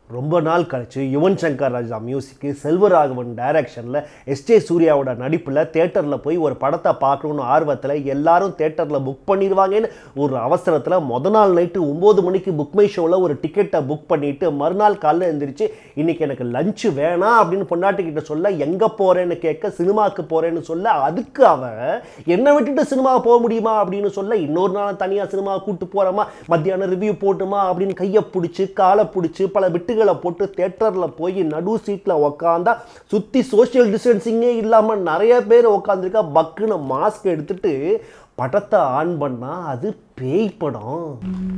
ரொம்ப நாள் கழிச்சு யுவன் சங்கர் ராஜா மியூசிக்கு செல்வராகவன் டைரக்ஷனில் எஸ்ஜே சூர்யாவோட நடிப்பில் தேட்டரில் போய் ஒரு படத்தை பார்க்கணுன்னு ஆர்வத்தில் எல்லாரும் தேட்டரில் புக் பண்ணிடுவாங்கன்னு ஒரு அவசரத்தில் முத நாள் நைட்டு ஒம்பது மணிக்கு புக் மை ஷோவில் ஒரு டிக்கெட்டை புக் பண்ணிவிட்டு மறுநாள் காலைல எழுந்திரிச்சு இன்றைக்கி எனக்கு லஞ்சு வேணாம் அப்படின்னு பொண்டாட்டிக்கிட்ட சொல்ல எங்கே போகிறேன்னு கேட்க சினிமாவுக்கு போகிறேன்னு சொல்ல அதுக்கு அவன் என்னை விட்டுட்டு சினிமா போக முடியுமா அப்படின்னு சொல்ல இன்னொரு நாள் தனியாக சினிமா கூட்டு போகிறோமா மத்தியானம் ரிவ்யூ போட்டுமா அப்படின்னு கையை பிடிச்சி காலை பிடிச்சி பல விட்டுகளை போட்டு தேட்டரில் போய் நடு சீட்டில் உக்காந்தா சுற்றி சோஷியல் டிஸ்டன்சிங்கே இல்லாமல் நிறைய பேர் உக்காந்துருக்கா பக்குன்னு மாஸ்க் எடுத்துட்டு படத்தை ஆன் பண்ணா அது பேய் படம்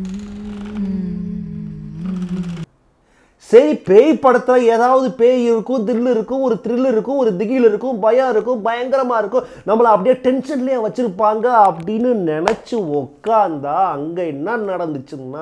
சரி பேய் படத்தில் ஏதாவது பேய் இருக்கும் தில்லு இருக்கும் ஒரு த்ரில் இருக்கும் ஒரு திகில் இருக்கும் பயம் இருக்கும் பயங்கரமாக இருக்கும் நம்மளை அப்படியே டென்ஷன்லேயே வச்சுருப்பாங்க அப்படின்னு நினச்சி உக்காந்தா அங்கே என்ன நடந்துச்சுன்னா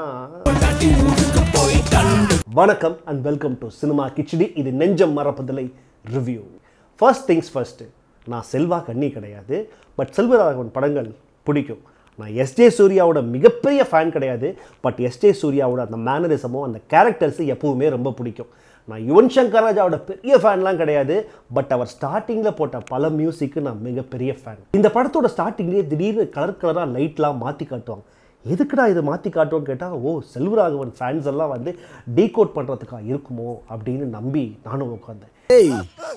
வணக்கம் and welcome to cinema Kichdi இது நெஞ்சம் மறப்பதில்லை ரிவ்யூ ஃபர்ஸ்ட் திங்ஸ் ஃபர்ஸ்ட்டு நான் செல்வா கண்ணி கிடையாது பட் செல்வராகவன் படங்கள் பிடிக்கும் நான் எஸ்ஜே சூர்யாவோட மிகப்பெரிய ஃபேன் கிடையாது பட் எஸ்ஜே சூர்யாவோட அந்த மேனரிசமும் அந்த கேரக்டர்ஸு எப்பவுமே ரொம்ப பிடிக்கும் நான் யுவன் சங்கர் ராஜாவோட பெரிய ஃபேன்லாம் கிடையாது பட் அவர் ஸ்டார்டிங்கில் போட்ட பல மியூசிக்கு நான் மிகப்பெரிய ஃபேன் இந்த படத்தோட ஸ்டார்டிங்லேயே திடீர்னு கலர் கலராக லைட்லாம் மாற்றி காட்டுவாங்க எதுக்குடா இதை மாற்றி காட்டுவோன்னு கேட்டால் ஓ செல்வராகவன் ஃபேன்ஸ் எல்லாம் வந்து டீகோட் பண்ணுறதுக்கா இருக்குமோ அப்படின்னு நம்பி நானும் உட்காந்தேன் ஏய்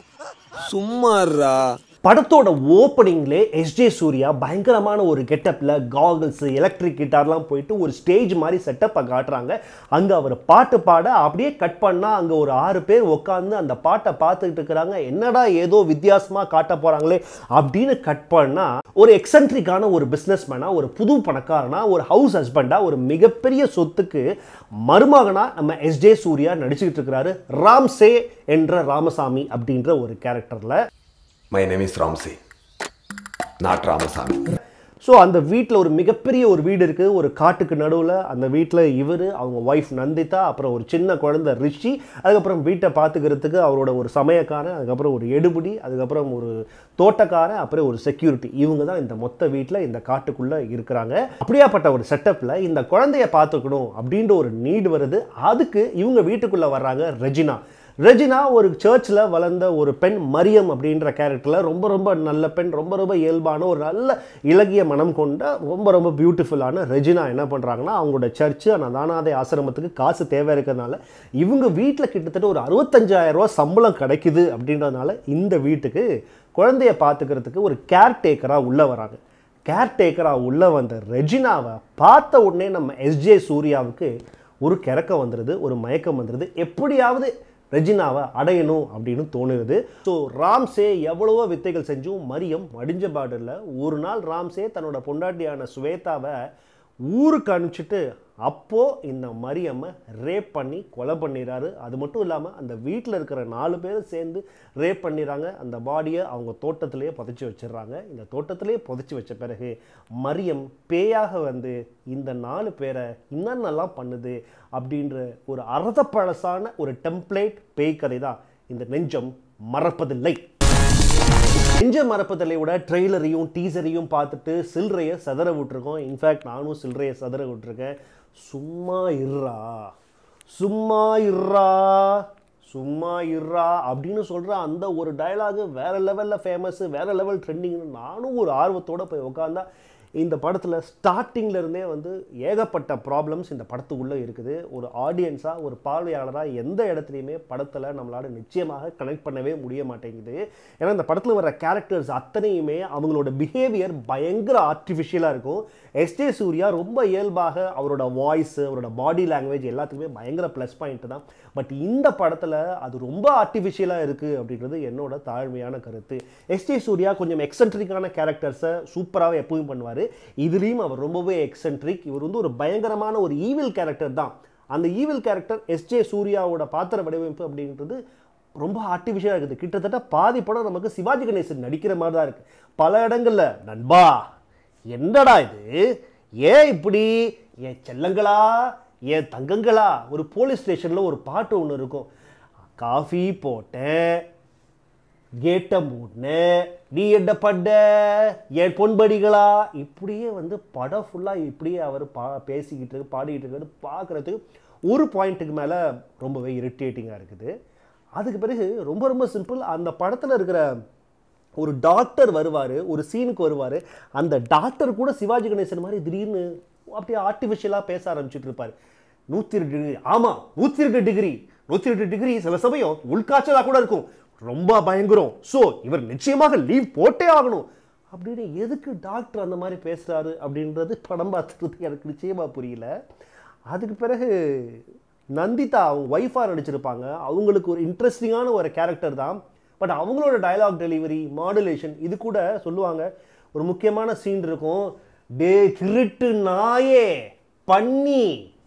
சும்மாறா படத்தோட ஓப்பனிங்லே எஸ்ஜே சூர்யா பயங்கரமான ஒரு கெட்டப்பில் காகல்ஸ் எலக்ட்ரிக் கிட்டார்லாம் போயிட்டு ஒரு ஸ்டேஜ் மாதிரி செட்டப்பை காட்டுறாங்க அங்கே அவர் பாட்டு பாட அப்படியே கட் பண்ணால் அங்கே ஒரு ஆறு பேர் உட்காந்து அந்த பாட்டை பார்த்துக்கிட்டு இருக்கிறாங்க என்னடா ஏதோ வித்தியாசமாக காட்ட போகிறாங்களே அப்படின்னு கட் பண்ணால் ஒரு எக்ஸன்ட்ரிக்கான ஒரு பிஸ்னஸ் மேனாக ஒரு புது பணக்காரனா ஒரு ஹவுஸ் ஹஸ்பண்டாக ஒரு மிகப்பெரிய சொத்துக்கு மருமகனா நம்ம எஸ்ஜே சூர்யா நடிச்சுக்கிட்டு இருக்கிறாரு ராம் சே என்ற ராமசாமி அப்படின்ற ஒரு கேரக்டரில் my name is Ramsey not Ramasamy so அந்த வீட்டில் ஒரு மிகப்பெரிய ஒரு வீடு இருக்குது ஒரு காட்டுக்கு நடுவில் அந்த வீட்டில் இவர் அவங்க ஒய்ஃப் நந்திதா அப்புறம் ஒரு சின்ன குழந்தை ரிஷி அதுக்கப்புறம் வீட்டை பார்த்துக்கிறதுக்கு அவரோட ஒரு சமயக்காரன் அதுக்கப்புறம் ஒரு எடுபிடி அதுக்கப்புறம் ஒரு தோட்டக்காரன் அப்புறம் ஒரு செக்யூரிட்டி இவங்க தான் இந்த மொத்த வீட்டில் இந்த காட்டுக்குள்ளே இருக்கிறாங்க அப்படியாப்பட்ட ஒரு செட்டப்பில் இந்த குழந்தைய பார்த்துக்கணும் அப்படின்ற ஒரு நீடு வருது அதுக்கு இவங்க வீட்டுக்குள்ளே வர்றாங்க ரெஜினா ரெஜினா ஒரு சர்ச்சில் வளர்ந்த ஒரு பெண் மரியம் அப்படின்ற கேரக்டரில் ரொம்ப ரொம்ப நல்ல பெண் ரொம்ப ரொம்ப இயல்பான ஒரு நல்ல இலகிய மனம் கொண்ட ரொம்ப ரொம்ப பியூட்டிஃபுல்லான ரெஜினா என்ன பண்ணுறாங்கன்னா அவங்களோட சர்ச்சு அந்த அனாதை ஆசிரமத்துக்கு காசு தேவை இருக்கிறதுனால இவங்க வீட்டில் கிட்டத்தட்ட ஒரு 65000 ரூபாய் சம்பளம் கிடைக்குது அப்படின்றதுனால இந்த வீட்டுக்கு குழந்தைய பார்த்துக்கிறதுக்கு ஒரு கேர்டேக்கராக உள்ளே வராங்க கேர்டேக்கராக உள்ளே வந்த ரெஜினாவை பார்த்த உடனே நம்ம எஸ்ஜே சூர்யாவுக்கு ஒரு கிறக்கம் வந்துடுது ஒரு மயக்கம் வந்துடுது எப்படியாவது ரெஜினாவை அடையணும் அப்படின்னு தோணுது ஸோ ராம்சே எவ்வளவோ வித்தைகள் செஞ்சும் மரியம் மடிஞ்ச பாடில் ஒரு நாள் ராம்சே தன்னோட பொண்டாட்டியான சுவேதாவை ஊருக்கு அனுப்பிச்சிட்டு அப்போது இந்த மரியம்மை ரேப் பண்ணி கொலை பண்ணிடுறாரு அது மட்டும் இல்லாமல் அந்த வீட்டில் இருக்கிற நாலு பேரும் சேர்ந்து ரேப் பண்ணிடுறாங்க அந்த பாடியை அவங்க தோட்டத்திலேயே புதைச்சி வச்சிடுறாங்க இந்த தோட்டத்திலேயே புதைச்சி வச்ச பிறகு மரியம் பேயாக வந்து இந்த நாலு பேரை என்னென்னலாம் பண்ணுது அப்படின்ற ஒரு அறத பழசான ஒரு டெம்ப்ளேட் பேய் கதை தான் இந்த நெஞ்சம் மறப்பதில்லை நெஞ்ச மறப்பதில்லையோட ட்ரெய்லரையும் டீசரையும் பார்த்துட்டு சில்லறையை சதற விட்டுருக்கோம் இன்ஃபேக்ட் நானும் சில்லறையை சதற விட்டுருக்கேன் சும்மா இருறா சும்மா இருறா சும்மா இருறா அப்படின்னு சொல்கிற அந்த ஒரு டயலாகு வேற லெவலில் ஃபேமஸ் வேற லெவல் ட்ரெண்டிங்னு நானும் ஒரு ஆர்வத்தோட போய் உட்காந்தா இந்த படத்தில் ஸ்டார்டிங்ல இருந்தே வந்து ஏகப்பட்ட ப்ராப்ளம்ஸ் இந்த படத்துக்குள்ளே இருக்குது ஒரு ஆடியன்ஸாக ஒரு பார்வையாளராக எந்த இடத்துலையுமே படத்தில் நம்மளால நிச்சயமாக கனெக்ட் பண்ணவே முடிய மாட்டேங்குது ஏன்னா இந்த படத்தில் வர கேரக்டர்ஸ் அத்தனையுமே அவங்களோட பிஹேவியர் பயங்கர ஆர்டிஃபிஷியலாக இருக்கும் எஸ்டே சூர்யா ரொம்ப இயல்பாக அவரோட வாய்ஸ் அவரோட பாடி லாங்குவேஜ் எல்லாத்துக்குமே பயங்கர ப்ளஸ் பாயிண்ட் தான் பட் இந்த படத்தில் அது ரொம்ப ஆர்டிஃபிஷியலாக இருக்குது அப்படின்றது என்னோட தாழ்மையான கருத்து எஸ்டே சூர்யா கொஞ்சம் எக்ஸென்ட்ரிக்கான கேரக்டர்ஸை சூப்பராகவே எப்பவும் பண்ணுவார் இதுலேயும் அவர் ரொம்பவே எக்ஸென்ட்ரிக் இவர் வந்து ஒரு பயங்கரமான ஒரு ஈவில் கேரக்டர் தான் அந்த ஈவில் கேரக்டர் எஸ்ஜே சூர்யாவோட பாத்திர வடிவமைப்பு அப்படின்றது ரொம்ப ஆர்டிஃபிஷியலாக இருக்குது கிட்டத்தட்ட பாதி படம் நமக்கு சிவாஜி கணேசன் நடிக்கிற மாதிரி தான் இருக்குது பல இடங்களில் நண்பா என்னடா இது ஏன் இப்படி என் செல்லங்களா என் தங்கங்களா ஒரு போலீஸ் ஸ்டேஷனில் ஒரு பாட்டு ஒன்று இருக்கும் காஃபி போட்டேன் கேட்டை மூடினேன் நீ என்ன பண்ண என் பொன்படிகளா இப்படியே வந்து படம் ஃபுல்லாக இப்படியே அவர் பா பேசிக்கிட்டு இருக்கு பாடிக்கிட்டு இருக்காரு பார்க்குறதுக்கு ஒரு பாயிண்ட்டுக்கு மேலே ரொம்பவே இரிட்டேட்டிங்காக இருக்குது அதுக்கு பிறகு ரொம்ப ரொம்ப சிம்பிள் அந்த படத்தில் இருக்கிற ஒரு டாக்டர் வருவார் ஒரு சீனுக்கு வருவார் அந்த டாக்டர் கூட சிவாஜி கணேசன் மாதிரி திடீர்னு அப்படியே ஆர்டிஃபிஷியலாக பேச ஆரம்பிச்சுட்டு இருப்பார் நூற்றி ரெண்டு டிகிரி ஆமாம் நூற்றி ரெண்டு டிகிரி நூற்றி ரெண்டு டிகிரி சில சமயம் உள்காய்ச்சலாக கூட இருக்கும் ரொம்ப பயங்கரம் ஸோ இவர் நிச்சயமாக லீவ் போட்டே ஆகணும் அப்படின்னு எதுக்கு டாக்டர் அந்த மாதிரி பேசுகிறாரு அப்படின்றது படம் பார்த்துட்டு எனக்கு நிச்சயமாக புரியல அதுக்கு பிறகு நந்திதா அவங்க ஒய்ஃபாக நடிச்சிருப்பாங்க அவங்களுக்கு ஒரு இன்ட்ரெஸ்டிங்கான ஒரு கேரக்டர் தான் பட் அவங்களோட டயலாக் டெலிவரி மாடுலேஷன் இது கூட சொல்லுவாங்க ஒரு முக்கியமான சீன் இருக்கும் டே திருட்டு நாயே பண்ணி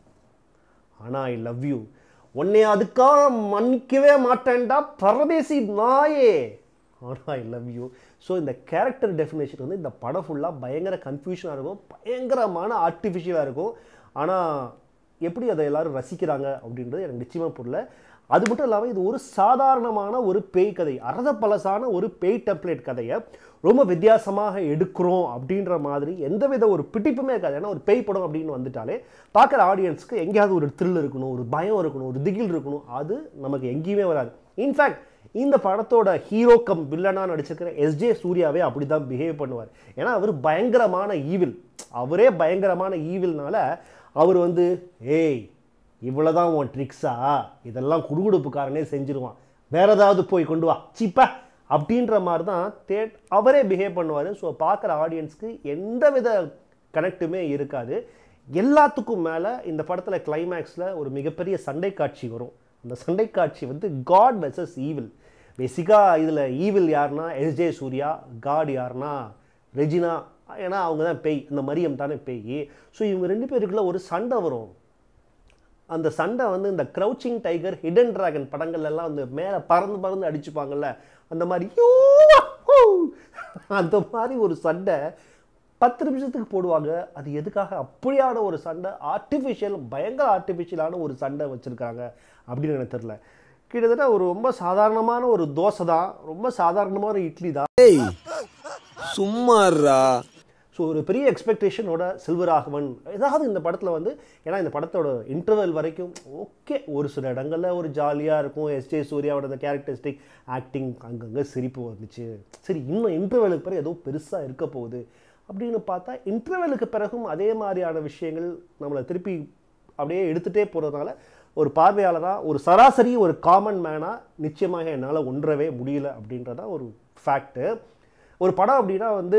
ஆனால் ஐ லவ் யூ உன்னை அதுக்காக மன்னிக்கவே மாட்டேன்டா பரதேசி நாயே ஆனால் ஐ லவ் யூ ஸோ இந்த கேரக்டர் டெஃபினேஷன் வந்து இந்த படம் ஃபுல்லாக பயங்கர கன்ஃபியூஷனாக இருக்கும் பயங்கரமான ஆர்டிஃபிஷியலாக இருக்கும் ஆனால் எப்படி அதை எல்லாரும் ரசிக்கிறாங்க அப்படின்றது எனக்கு நிச்சயமாக புரியல அது மட்டும் இல்லாமல் இது ஒரு சாதாரணமான ஒரு பேய் கதை அரத பலசான ஒரு பேய் டெம்ப்ளேட் கதையை ரொம்ப வித்தியாசமாக எடுக்கிறோம் அப்படின்ற மாதிரி எந்தவித ஒரு பிடிப்புமே இருக்காது ஏன்னா ஒரு பேய் படம் அப்படின்னு வந்துட்டாலே பார்க்குற ஆடியன்ஸ்க்கு எங்கேயாவது ஒரு த்ரில் இருக்கணும் ஒரு பயம் இருக்கணும் ஒரு திகில் இருக்கணும் அது நமக்கு எங்கேயுமே வராது இன்ஃபேக்ட் இந்த படத்தோட ஹீரோ கம் வில்லனாக நடிச்சிருக்கிற எஸ்ஜே சூர்யாவே அப்படி தான் பிஹேவ் பண்ணுவார் ஏன்னா அவர் பயங்கரமான ஈவில் அவரே பயங்கரமான ஈவில்னால அவர் வந்து ஏய் இவ்வளோதான் உன் ட்ரிக்ஸா இதெல்லாம் குடுகுடுப்புக்காரனே செஞ்சிருவான் வேற ஏதாவது போய் கொண்டு வா சீப்பா அப்படின்ற மாதிரி தான் தே அவரே பிஹேவ் பண்ணுவார் ஸோ பார்க்குற ஆடியன்ஸ்க்கு எந்த வித கனெக்ட்டுமே இருக்காது எல்லாத்துக்கும் மேலே இந்த படத்தில் கிளைமேக்ஸில் ஒரு மிகப்பெரிய சண்டை காட்சி வரும் அந்த சண்டை காட்சி வந்து காட் வெர்சஸ் ஈவில் பேசிக்காக இதில் ஈவில் யாருன்னா எஸ்ஜே சூர்யா காட் யாருன்னா ரெஜினா ஏன்னா அவங்க தான் பேய் இந்த மரியம் தானே பேய் ஸோ இவங்க ரெண்டு பேருக்குள்ள ஒரு சண்டை வரும் அந்த சண்டை வந்து இந்த க்ரௌச்சிங் டைகர் ஹிடன் டிராகன் படங்கள்ல எல்லாம் வந்து மேலே பறந்து பறந்து அடிச்சுப்பாங்கல்ல அந்த மாதிரி யூ, ஹூ, அந்த மாதிரி ஒரு சண்டை பத்து நிமிஷத்துக்கு போடுவாங்க அது எதுக்காக அப்படியான ஒரு சண்டை ஆர்டிஃபிஷியல் பயங்கர ஆர்டிஃபிஷியலான ஒரு சண்டை வச்சுருக்காங்க அப்படின்னு எனக்கு தெரில கிட்டத்தட்ட ஒரு ரொம்ப சாதாரணமான ஒரு தோசை தான் ரொம்ப சாதாரணமான ஒரு இட்லி தான் ஏய் சும்மாறா ஸோ ஒரு பெரிய எக்ஸ்பெக்டேஷனோட செல்வராகவன் ஏதாவது இந்த படத்தில் வந்து ஏன்னா இந்த படத்தோட இன்டர்வல் வரைக்கும் ஓகே ஒரு சில இடங்களில் ஒரு ஜாலியாக இருக்கும் எஸ்ஜே சூர்யாவோட அந்த கேரக்டரிஸ்டிக் ஆக்டிங் அங்கங்கே சிரிப்பு வந்துச்சு சரி இன்னும் இன்டர்வலுக்கு பிறகு ஏதோ பெருசாக இருக்க போகுது அப்படின்னு பார்த்தா இன்டர்வலுக்கு பிறகும் அதே மாதிரியான விஷயங்கள் நம்மளை திருப்பி அப்படியே எடுத்துகிட்டே போகிறதுனால ஒரு பார்வையாளராக ஒரு சராசரி ஒரு காமன் மேனாக நிச்சயமாக என்னால் ஒன்றவே முடியல அப்படின்றதான் ஒரு ஃபேக்ட்டு ஒரு படம் அப்படின்னா வந்து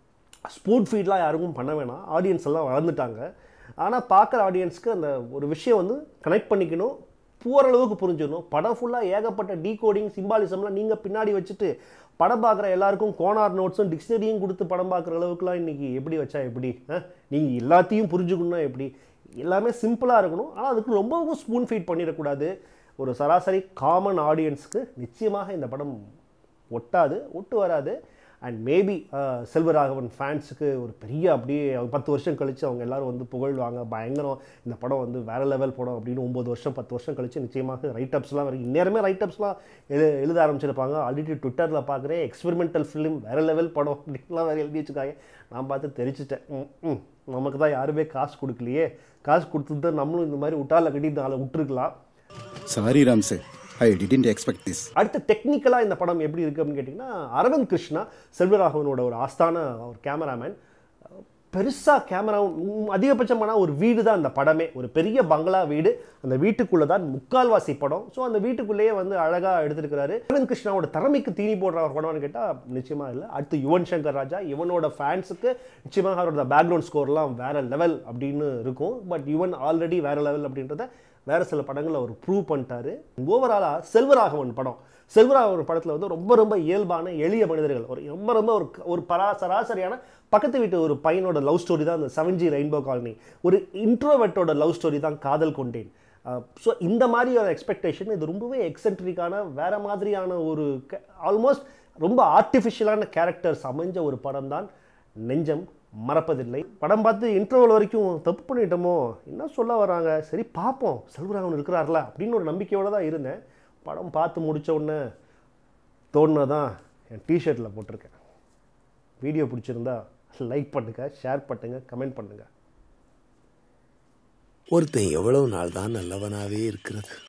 ஸ்பூட் ஃபீட்லாம் யாருக்கும் பண்ண வேணாம் ஆடியன்ஸ் எல்லாம் வளர்ந்துட்டாங்க ஆனால் பார்க்குற ஆடியன்ஸ்க்கு அந்த ஒரு விஷயம் வந்து கனெக்ட் பண்ணிக்கணும் போகிறளவுக்கு புரிஞ்சிடணும் படம் ஃபுல்லாக ஏகப்பட்ட டீகோடிங் சிம்பாலிசம்லாம் நீங்கள் பின்னாடி வச்சுட்டு படம் பார்க்குற எல்லாருக்கும் கோனார் நோட்ஸும் டிக்ஷனரியும் கொடுத்து படம் பார்க்குற அளவுக்குலாம் இன்றைக்கி எப்படி வச்சா எப்படி நீங்கள் எல்லாத்தையும் புரிஞ்சுக்கணும்னா எப்படி எல்லாமே சிம்பிளாக இருக்கணும் ஆனால் அதுக்கு ரொம்பவும் ஸ்பூன் ஃபீட் பண்ணிடக்கூடாது ஒரு சராசரி காமன் ஆடியன்ஸ்க்கு நிச்சயமாக இந்த படம் ஒட்டாது ஒட்டு வராது அண்ட் மேபி செல்வராகவன் ஃபேன்ஸுக்கு ஒரு பெரிய அப்படியே ஒரு பத்து வருஷம் கழித்து அவங்க எல்லாரும் வந்து புகழ்வாங்க பயங்கரம் இந்த படம் வந்து வேற லெவல் படம் அப்படின்னு ஒம்பது வருஷம் பத்து வருஷம் கழித்து நிச்சயமாக ரைட் அப்ஸ்லாம் வரைக்கும் இந்நேரமே ரைட் அப்ஸ்லாம் எழு எழுத ஆரம்பிச்சிருப்பாங்க ஆல்ரெடி ட்விட்டரில் பார்க்குறேன் எக்ஸ்பெரிமெண்டல் ஃபிலிம் வேற லெவல் படம் அப்படின்லாம் வேறு எழுதி வச்சுருக்காங்க நான் பார்த்து தெரிச்சிட்டேன் ம், ம் நமக்கு தான் யாருமே காசு கொடுக்கலையே காசு கொடுத்துட்டு நம்மளும் இந்த மாதிரி விட்டால கட்டி நாளை விட்டுருக்கலாம் sorry Ramsay I didn't expect this அடுத்து டெக்னிக்கலாக இந்த படம் எப்படி இருக்குது அப்படின்னு கேட்டிங்கன்னா அரவிந்த் கிருஷ்ணா செல்வராகவனோட ஒரு ஆஸ்தான ஒரு கேமராமேன் பெருசாக கேமரா அதிகபட்சமான ஒரு வீடு தான் அந்த படமே ஒரு பெரிய பங்களா வீடு அந்த வீட்டுக்குள்ளே தான் முக்கால்வாசி படம் ஸோ அந்த வீட்டுக்குள்ளேயே வந்து அழகாக எடுத்திருக்கிறாரு அரவிந்த் கிருஷ்ணாவோட திறமைக்கு தீனி போடுற ஒரு படம்னு கேட்டால் நிச்சயமாக இல்லை அடுத்து யுவன் சங்கர் ராஜா இவனோட ஃபேன்ஸுக்கு நிச்சயமாக அவரோட பேக்ரவுண்ட் ஸ்கோர்லாம் வேற லெவல் அப்படின்னு இருக்கும் பட் யுவன் ஆல்ரெடி வேற லெவல் அப்படின்றத வேற சில படங்களில் அவர் ப்ரூவ் பண்ணிட்டாரு ஓவராலாக செல்வராகவன் படம் செல்வராகவன் படத்தில் வந்து ரொம்ப ரொம்ப இயல்பான எளிய மனிதர்கள் ஒரு ரொம்ப ரொம்ப ஒரு ஒரு பரா சராசரியான பக்கத்து வீட்டு ஒரு பையனோட லவ் ஸ்டோரி தான் அந்த செவன் ஜி ரெயின்போ காலனி ஒரு இன்ட்ரோவெட்டோட லவ் ஸ்டோரி தான் காதல் கொண்டேன் ஸோ இந்த மாதிரி ஒரு எக்ஸ்பெக்டேஷன் இது ரொம்பவே எக்ஸென்ட்ரிக்கான வேற மாதிரியான ஒரு ஆல்மோஸ்ட் ரொம்ப ஆர்டிஃபிஷியலான கேரக்டர்ஸ் அமைஞ்ச ஒரு படம் தான் நெஞ்சம் மறப்பதில்லை படம் பார்த்து இன்டர்வல் வரைக்கும் தப்பு பண்ணிட்டோமோ என்ன சொல்ல வராங்க சரி பார்ப்போம் செல்வராகவன் இருக்கிறார்ல அப்படின்னு ஒரு நம்பிக்கையோடு தான் இருந்தேன் படம் பார்த்து முடிச்ச உடனே தோணுனதான் என் டிஷர்ட்டில் போட்டிருக்கேன் வீடியோ பிடிச்சிருந்தா லைக் பண்ணுங்கள் ஷேர் பண்ணுங்கள் கமெண்ட் பண்ணுங்கள் ஒருத்தன் எவ்வளவு நாள் தான் நல்லவனாவே இருக்கிறது